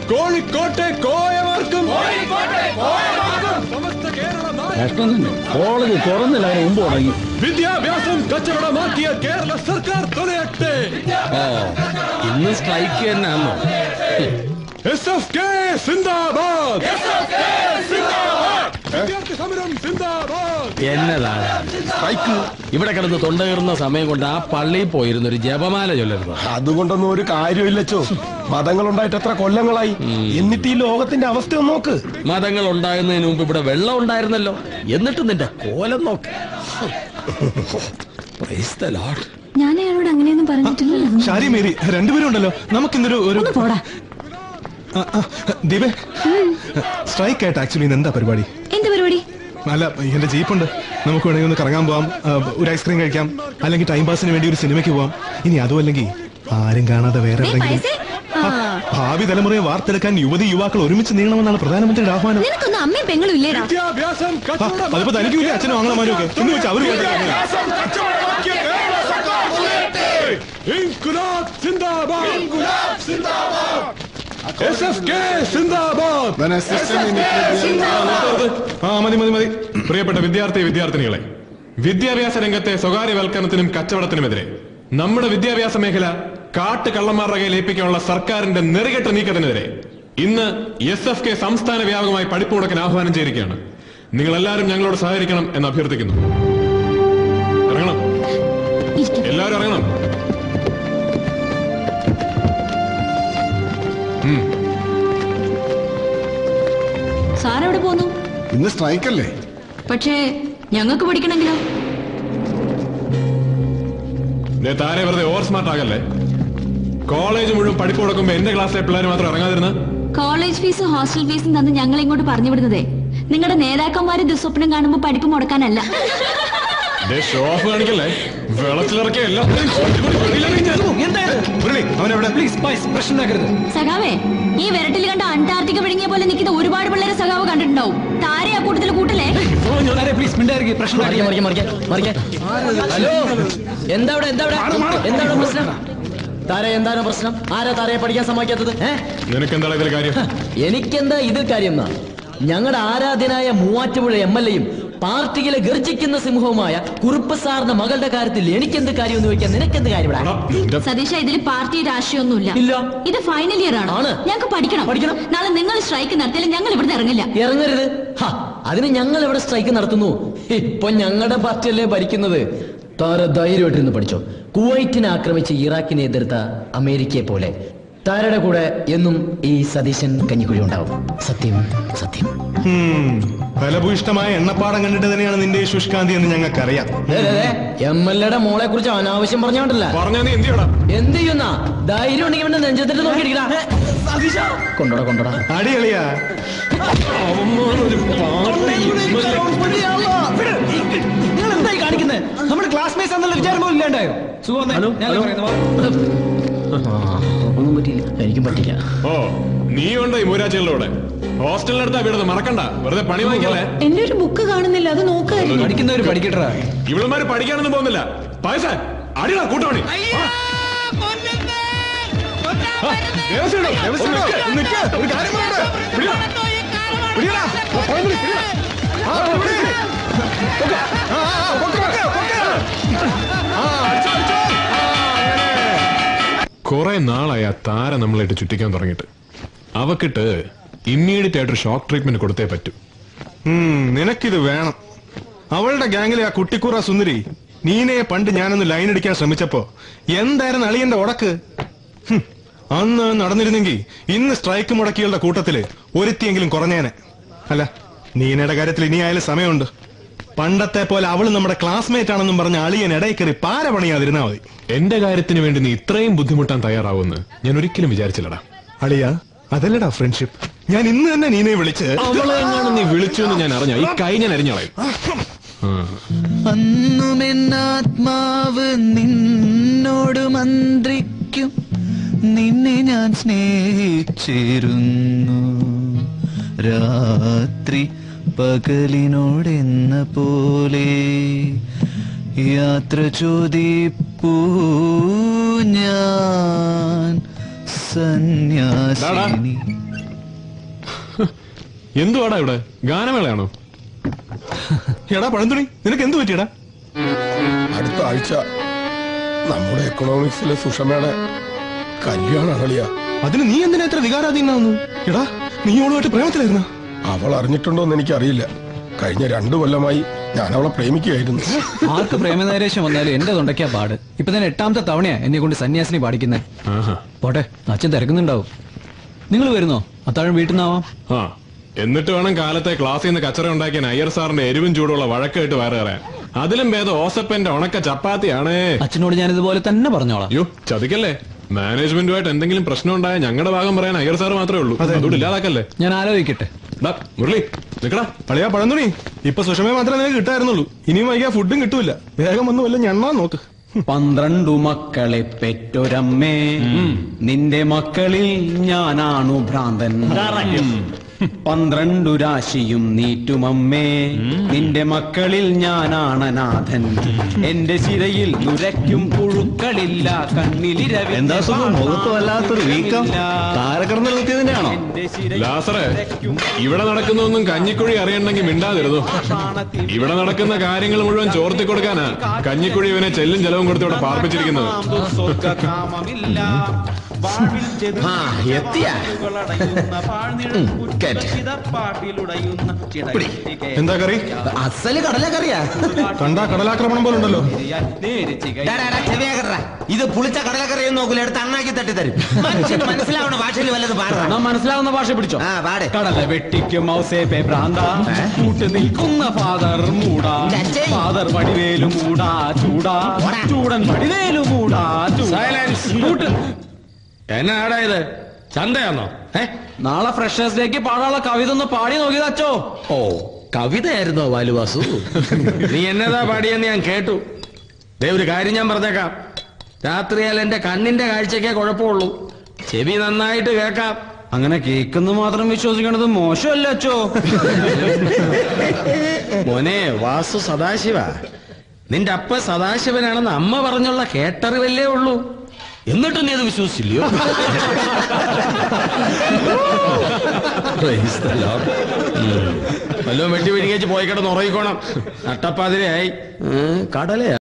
കോഴിക്കോട്ടെ കോയവർക്കും സമസ്ത കേരള നായ- കഷ്ടം തന്നെ കോളേജ് തുറന്നില്ല അതിന് മുമ്പ് തുടങ്ങി വിദ്യാഭ്യാസം കച്ചവടമാക്കിയ കേരള സർക്കാർ തുണയട്ടെ ഓ ഇന്ന് സ്ട്രൈക്ക് തന്നെയാണോ എസ് എഫ് കെ സിന്ദാബാദ് വിദ്യാർത്ഥി സമരം സിന്ദാബാദ് എന്നതാണ് സ്ട്രൈക്ക് ഇവിടെ കിടന്ന് തൊണ്ടകീറുന്ന സമയം കൊണ്ട് ആ പള്ളിയിൽ പോയിരുന്ന ഒരു ജപമാല ചൊല്ലരുത് അതുകൊണ്ടൊന്നും ഒരു കാര്യമില്ലച്ചോ മതങ്ങൾ ഉണ്ടായിട്ട് എത്ര കൊല്ലങ്ങളായി എന്നിട്ട് ഈ ലോകത്തിന്റെ അവസ്ഥ ഒന്ന് നോക്ക് മതങ്ങൾ ഉണ്ടാകുന്നതിന് മുമ്പ് ഇവിടെ വെള്ളം ഉണ്ടായിരുന്നല്ലോ എന്നിട്ട് നിന്റെ കോലം നോക്ക് Praise the Lord. ഞാൻ അയാളോട് അങ്ങനെയൊന്നും പറഞ്ഞിട്ടില്ലല്ലോ ഷാരി മേരി രണ്ടുപേരും ഉണ്ടല്ലോ നമുക്കിന്നൊരു ഒരു ഒന്ന് പോടാ ആ, ആ, ദീപേ സ്ട്രൈക്ക് ആയിട്ട് ആക്ച്വലി ഇന്ന് എന്താ പരിപാടി എന്ത് പരിപാടി അല്ല എന്റെ ജീപ്പുണ്ട് നമുക്ക് വേണമെങ്കിൽ ഒന്ന് കറങ്ങാൻ പോവാം ആ, ഒരു ഐസ്ക്രീം കഴിക്കാം അല്ലെങ്കിൽ ടൈം പാസിന് വേണ്ടി ഒരു സിനിമയ്ക്ക് പോവാം ഇനി അതും അല്ലെങ്കിൽ ആരും കാണാതെ വേറെ ദേ, എവിടെയെങ്കിലും പൈസേ? ആ. ഭാവി തലമുറയെ വാർത്തെടുക്കാൻ യുവതി യുവാക്കൾ ഒരുമിച്ച് നീങ്ങണമെന്നാണ് പ്രധാനമന്ത്രിയുടെ ആഹ്വാനം നിനക്കൊന്നും അമ്മയും പെങ്ങളും ഇല്ലേടാ വിദ്യാഭ്യാസം ആ, അതിപ്പോ തനിക്കില്ല അച്ഛനും ആങ്ങളമാരും ഒക്കെ എന്ന് വെച്ചാൽ അവര് കേൾക്കട്ടെ. കച്ചവടമാക്കിയ കേരള സർക്കാർ തുണയട്ടെ ഇൻകുലാബ് സിന്ദാബാദ് എസ് എഫ് കെ സിന്ദാബാദ് ആ മതി മതി മതി പ്രിയപ്പെട്ട വിദ്യാർത്ഥി വിദ്യാർത്ഥിനികളെ വിദ്യാഭ്യാസ രംഗത്തെ സ്വകാര്യവൽക്കരണത്തിനും കച്ചവടത്തിനുമെതിരെ നമ്മുടെ വിദ്യാഭ്യാസ മേഖല കാട്ട് കള്ളന്മാരുടെ കയ്യിൽ ഏൽപ്പിക്കാനുള്ള സർക്കാരിന്റെ നെറികെട്ട നീക്കത്തിനെതിരെ ഇന്ന് എസ് എഫ് കെ സംസ്ഥാന വ്യാപകമായി പഠിപ്പ് മുടക്കാൻ ആഹ്വാനം ചെയ്തിരിക്കുകയാണ് നിങ്ങൾ എല്ലാവരും ഞങ്ങളോട് സഹകരിക്കണം എന്ന് അഭ്യർത്ഥിക്കുന്നു ഇറങ്ങണം എല്ലാവരും ഇറങ്ങണം സാർ എവിടെ പോന്നു ഇന്ന് സ്ട്രൈക്ക് അല്ലേ പക്ഷേ ഞങ്ങൾക്ക് പഠിക്കണമെങ്കിലോ ദേ താരെ വെറുതെ ഓവർ സ്മാർട്ട് ആകല്ലേ കോളേജ് മുഴുവൻ പഠിപ്പ് മുടക്കുമ്പോ എന്റെ ക്ലാസ്സിലെ പിള്ളേർ മാത്രം ഇറങ്ങാതിരുന്ന കോളേജ് ഫീസും ഹോസ്റ്റൽ ഫീസും തന്ന് ഞങ്ങൾ ഇങ്ങോട്ട് പറഞ്ഞു വിടുന്നതേ നിങ്ങളുടെ നേതാക്കന്മാര് ദുസ്വപ്നം കാണുമ്പോൾ പഠിപ്പ് മുടക്കാനല്ല ഷോ ഓഫ് കാണിക്കല്ലേ വെളച്ചിലിറക്കിയ എല്ലാം മുരളി അവനെവിടെ പ്ലീസ് പ്രശ്നമാക്കരുത് സഖാവേ ഈ വിരട്ടിൽ കണ്ട അന്റാർട്ടിക്ക വിഴുങ്ങിയ പോലെ നിൽക്കുന്ന ഒരുപാട് പിള്ളേരെ സഖാവ് കണ്ടിട്ടുണ്ടാവും താരെ ആ കൂട്ടത്തിൽ കൂട്ടല്ലേ ഹലോ എന്താ ഇവിടെ എന്താ ഇവിടെ എന്താ ഇവിടെ പ്രശ്നം താര എന്താണ് പ്രശ്നം ആരാ താരയെ പഠിക്കാൻ സമ്മതിക്കാത്തത് ഏ നിനക്ക് എന്താണ് ഇതിൽ കാര്യം എനിക്കെന്താ ഇതിൽ കാര്യം എന്നാ ഞങ്ങളുടെ ആരാധ്യനായ മൂവാറ്റുപുഴ എം എൽ എയും പാർട്ടിയിലെ ഗർജിക്കുന്ന സിംഹവുമായ കുറുപ്പ് സാറിന്റെ മകളുടെ കാര്യത്തിൽ എനിക്കെന്ത് കാര്യം എന്ന് ചോദിക്കാൻ നിനക്കെന്ത് കാര്യം ഇവിടെ? എടാ, നിന്റെ സതീഷ ഇതിൽ പാർട്ടി രാഷ്ട്രീയമൊന്നുമില്ല ഇല്ല. ഇത് ഫൈനൽ ഇയർ ആണ് ആണ്. ഞങ്ങൾക്ക് പഠിക്കണം പഠിക്കണം. നാളെ നിങ്ങൾ സ്ട്രൈക്ക് നടത്തിയാലും ഞങ്ങൾ ഇവിടുന്ന് ഇറങ്ങില്ല ഇറങ്ങരുത് ഹാ, അതിന് ഞങ്ങൾ എവിടെ സ്ട്രൈക്ക് നടത്തുന്നു ഇപ്പൊ ഞങ്ങളുടെ പാർട്ടിയല്ലേ ഭരിക്കുന്നത് താര ധൈര്യമായിട്ടിരുന്ന് പഠിച്ചോ കുവൈറ്റിനെ ആക്രമിച്ച് ഇറാഖിനെ എതിർത്ത അമേരിക്കയെ പോലെ താരയുടെ കൂടെ എന്നും ഈ സതീശൻ കഞ്ഞിക്കുഴി ഉണ്ടാവും സത്യം സത്യം ഫലഭൂയിഷ്ടമായ എണ്ണപ്പാടം കണ്ടിട്ട് തന്നെയാണ് നിന്റെ ഈ ശുഷ്കാന്തി എന്ന് ഞങ്ങൾക്കറിയാം എം എൽ എയുടെ മോളെ കുറിച്ച് അനാവശ്യം പറഞ്ഞോണ്ടല്ല പറഞ്ഞാ നീ എന്ത് ചെയ്യടാ എന്ത് ചെയ്യുന്ന ധൈര്യം ഉണ്ടെങ്കിൽ ഇവന്റെ നെഞ്ചത്തിട്ട് നോക്കിയിരിക്കടാ കൊണ്ടോടാ കൊണ്ടോടാ അടിയളിയാ നിങ്ങൾ എന്തായി കാണിക്കുന്നത് നമ്മുടെ ക്ലാസ്മേറ്റ്സ് എന്നുള്ള വിചാരം പോലും ഇല്ലാണ്ടായോ ഒന്നും പറ്റിയില്ല എനിക്കും പറ്റില്ല ഓ നീ ഉണ്ട് ഈ മൂരാച്ചികളുടെ ഹോസ്റ്റലിനടുത്താ വീടത് മറക്കണ്ട വെറുതെ പണി വാങ്ങിക്കല്ലേ എന്റെ ഒരു ബുക്ക് കാണുന്നില്ല അത് നോക്കായിരുന്നു പഠിക്കുന്നവര് പഠിക്കട്ടാ ഇവളുമാര് പഠിക്കാനൊന്നും പോകുന്നില്ല പൈസ അടിയടാ കൂട്ടമണി ഒരു കാര്യം പറയട്ടെ? പിടിയെടാ. പിടിയെടാ. പഴംപൊരി, പിടിയെടാ. ആ, പിടി. പൊക്ക്. ആ, ആ, പൊക്ക്, പൊക്ക്, പൊക്ക്. ആ, അടിച്ചോ, അടിച്ചോ. ആ, അങ്ങനെ. കുറെ നാളായി ആ താര നമ്മളായിട്ട് ചുറ്റിക്കാൻ തുടങ്ങിയിട്ട് അവക്കിട്ട് ഇമ്മീഡിയറ്റ് ആയിട്ട് ഷോക്ക് ട്രീറ്റ്മെന്റ് കൊടുത്തേ പറ്റും ഉം, നിനക്കിത് വേണം അവളുടെ ഗാങ്ങിലെ ആ കുട്ടിക്കൂറ സുന്ദരി നീനയെ പണ്ട് ഞാനൊന്ന് ലൈൻ അടിക്കാൻ ശ്രമിച്ചപ്പോ എന്തായിരുന്നു അളിയന്റെ ഉടക്ക് ഹും, അന്ന് നടന്നിരുന്നെങ്കിൽ ഇന്ന് സ്ട്രൈക്ക് മുടക്കികളുടെ കൂട്ടത്തില് ഒരുത്തിയെങ്കിലും കുറഞ്ഞേനെ അല്ല നീനയുടെ കാര്യത്തിൽ ഇനി ആയാലും സമയമുണ്ട് പണ്ടത്തെ പോലെ അവള് നമ്മുടെ ക്ലാസ്മേറ്റ് ആണെന്നും പറഞ്ഞ അളിയൻ ഇടയിൽ കയറി പാര പണിയാതിരുന്നാ മതി എന്റെ കാര്യത്തിന് വേണ്ടി നീ ഇത്രയും ബുദ്ധിമുട്ടാൻ തയ്യാറാവുമെന്ന് ഞാൻ ഒരിക്കലും വിചാരിച്ചില്ലടാ അളിയ അതല്ലടാ ഫ്രണ്ട്ഷിപ്പ് ഞാൻ ഇന്ന് തന്നെ നീനെ വിളിച്ച് അവളെ എങ്ങാനും നീ വിളിച്ചു എന്ന് ഞാൻ അറിഞ്ഞ ഈ കൈ ഞാൻ അരിഞ്ഞളയും അന്നുമെന്നാത്മാവ് നിന്നോട് മന്ത്രിക്കും നിന്നെ ഞാൻ സ്നേഹിച്ചിരുന്നു രാത്രി പകലിനോടെന്ന പോലെ യാത്ര ചോദിപ്പൂ ഞാൻ സന്യാസിനി എന്തുവാടാ ഇവിടെ ഗാനമേളയാണോ എടാ പഴന്തുണി നിനക്ക് എന്ത് പറ്റിയടാ അടുത്ത ആഴ്ച നമ്മുടെ എക്കണോമിക്സിലെ സുഷമയുടെ കല്യാണം അളിയാ അതിന് നീ എന്തിനാ ഇത്ര വികാരാധീനാവുന്നു എടാ നീ അവളുമായിട്ട് പ്രേമത്തിലായിരുന്ന അവൾ അറിഞ്ഞിട്ടുണ്ടോ എന്ന് എനിക്കറിയില്ല കഴിഞ്ഞ രണ്ടു കൊല്ലമായി ഞാൻ അവളെ പ്രേമിക്കുകയായിരുന്നു ആർക്ക് പ്രേമനൈരേഷം വന്നാലും എന്റെ തൊണ്ടയ്ക്കാ പാട് ഇപ്പൊ തന്നെ എട്ടാമത്തെ തവണയാ എന്നെ കൊണ്ട് സന്യാസിനി പാടിക്കുന്നത് ആഹാ പോട്ടെ അച്ഛൻ തിരക്കുന്നുണ്ടാവും നിങ്ങൾ വരുന്നോ അത്താഴം വീട്ടിൽ നിന്നാവാം ആ എന്നിട്ട് വേണം കാലത്തെ ക്ലാസ്സിൽ നിന്ന് കച്ചറ ഉണ്ടാക്കിയ അയ്യർ സാറിന്റെ എരിവും ചൂടുള്ള വഴക്കായിട്ട് വയറ് കയറാൻ അതിലും ഭേദം ഓസപ്പന്റെ ഉണക്ക ചപ്പാത്തിയാണേ അച്ഛനോട് ഞാൻ ഇതുപോലെ തന്നെ പറഞ്ഞോളാം അയ്യോ ചതിക്കല്ലേ മാനേജ്മെന്റുമായിട്ട് എന്തെങ്കിലും പ്രശ്നം ഉണ്ടായാൽ ഞങ്ങളുടെ ഭാഗം പറയാൻ അയ്യർ സാർ മാത്രമേ ഉള്ളൂ അതുകൊണ്ട് ഇല്ലാതാക്കല്ലേ ഞാൻ ആലോചിക്കട്ടെ ദാ, മുരളി നിക്കടാ അളിയാ പഴന്തുണി ഇപ്പൊ സുഷമയെ മാത്രമേ നിനക്ക് കിട്ടായിരുന്നുള്ളൂ ഇനിയും വൈകിയാ ഫുഡും കിട്ടൂല വേഗം വന്ന് വല്ല ഞണ്ണാൻ നോക്ക് പന്ത്രണ്ടു മക്കളെ പെറ്റൊരമ്മേ നിന്റെ മക്കളിൽ ഞാനാണു ഭ്രാന്തൻ പന്ത്രണ്ടു രാശിയും നീറ്റുമമ്മേ നിന്റെ മക്കളിൽ ഞാനാണ് നാഥൻ എന്റെ ശിരയിൽ നുരയ്ക്കും പുഴുക്കളില്ല കണ്ണിലിരവി എന്താ സുഖം? മുഖത്ത് വല്ലാത്തൊരു വീക്കം. താരകർമ്മ നിർത്തിയതിന്റെയാണോ? ലാസറേ ഇവിടെ നടക്കുന്നൊന്നും കഞ്ഞിക്കുഴി അറിയണ്ടെങ്കിൽ മിണ്ടാതിരുന്നു ഇവിടെ നടക്കുന്ന കാര്യങ്ങൾ മുഴുവൻ ചോർത്തി കൊടുക്കാനാ കഞ്ഞിക്കുഴി ഇവനെ ചെല്ലും ചെലവും കൊടുത്ത് ഇവിടെ പാർപ്പിച്ചിരിക്കുന്നത് ആ, എത്തിയാ? എന്താ കറി അസല് കടലക്കറിയാ കണ്ടാ കടലാക്രമണം പോലെ ഉണ്ടല്ലോ ഇത് പുളിച്ച കടലക്കറിയൊന്നും നോക്കൂല എടുത്ത് അണ്ണാക്കി തട്ടി തരും മനുഷ്യന് മനസ്സിലാവണ ഭാഷയിൽ വല്ലത് പാടാ നാം മനസ്സിലാവുന്ന ഭാഷ പിടിച്ചോ ആ പാടെ കടല വെട്ടിക്കും ഔസേപ്പെ ഭ്രാന്ത കൂട്ട് നിൽക്കുന്ന ഫാദർ മൂടാ ചച്ചേ. ഫാദർ വടിവേലു മൂടാ ചൂടാ ഓടാ. ചൂടൻ വടിവേലു മൂടാ ചൂടാ. സൈലൻസ് കൂട്ട് എന്നാടാ ഇത് ചന്തയാണോ ഏ നാളെ ഫ്രഷേഴ്സ് ഡേക്ക് പാടാനുള്ള കവിത ഒന്ന് പാടി നോക്കിയത് അച്ചോ ഓ കവിതയായിരുന്നോ ബാലുവാസു നീ എന്നതാ പാടിയെന്ന് ഞാൻ കേട്ടു ദേ ഒരു കാര്യം ഞാൻ പറഞ്ഞേക്കാം രാത്രിയാൽ എന്റെ കണ്ണിന്റെ കാഴ്ചക്കേ കുഴപ്പമുള്ളൂ ചെവി നന്നായിട്ട് കേൾക്കാം അങ്ങനെ കേൾക്കുന്നു മാത്രം വിശ്വസിക്കണത് മോശമല്ല അച്ചോ മോനെ വാസു സദാശിവ നിന്റെ അപ്പ സദാശിവനാണെന്ന് അമ്മ പറഞ്ഞുള്ള കേട്ടറിവല്ലേ ഉള്ളൂ എന്നിട്ടും നീ അത് വിശ്വസിച്ചില്ലയോ Praise the Lord. ഉം. വല്ലതും വെട്ടി വെടിക്കേച്ച് പോയി കിടന്ന് ഉറങ്ങിക്കോണം നട്ടപ്പാതിരയായി കടലയാ